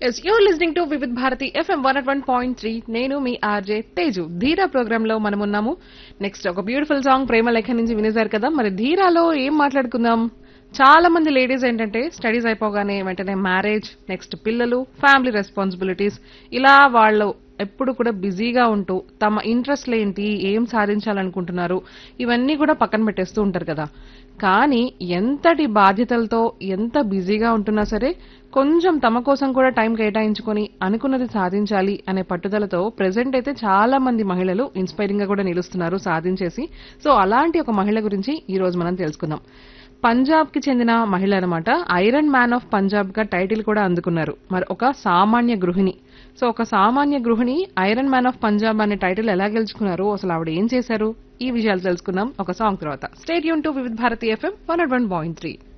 yes you're listening to Vividh Bharati FM one at one point three నేను మీ RJ Teju ధీరా programme లో మనం ఉన్నాము నెక్స్ట్ ఒక బ్యూటిఫుల్ సాంగ్ ప్రేమ లేఖ నుంచి వినేశారు కదా మరి ధీరాలో ఏం మాట్లాడుకుందాం చాలా మంది లేడీస్ ఏంటంటే స్టడీస్ అయిపోగానే వెంటనే మ్యారేజ్ నెక్స్ట్ పిల్లలు ఫ్యామిలీ రెస్పాన్సిబిలిటీస్ ఇలా వాళ్ళు ఎప్పుడు కూడా బిజీగా ఉంటూ తమ ఇంట్రెస్ట్లు ఏంటి ఏం సాధించాలనుకుంటున్నారు ఇవన్నీ కూడా పక్కన పెట్టేస్తూ ఉంటారు కదా కానీ ఎంతటి బాధ్యతలతో ఎంత బిజీగా ఉంటున్నా సరే కొంచెం తమ కోసం కూడా టైం కేటాయించుకొని అనుకున్నది సాధించాలి అనే పట్టుదలతో ప్రెసెంట్ అయితే చాలా మంది మహిళలు ఇన్స్పైరింగ్ గా కూడా నిలుస్తున్నారు సాధించేసి సో అలాంటి ఒక మహిళ గురించి ఈ రోజు మనం తెలుసుకుందాం పంజాబ్ కి చెందిన మహిళ అనమాట ఐరన్ మ్యాన్ ఆఫ్ పంజాబ్ గా టైటిల్ కూడా అందుకున్నారు మరి ఒక సామాన్య గృహిణి సో ఒక సామాన్య గృహిణి ఐరన్ మ్యాన్ ఆఫ్ పంజాబ్ అనే టైటిల్ ఎలా గెలుచుకున్నారు అసలు ఆవిడ ఏం చేశారు ఈ విషయాలు తెలుసుకుందాం ఒక సాంగ్ తర్వాత stay tuned to Vividh Bharati FM one one point three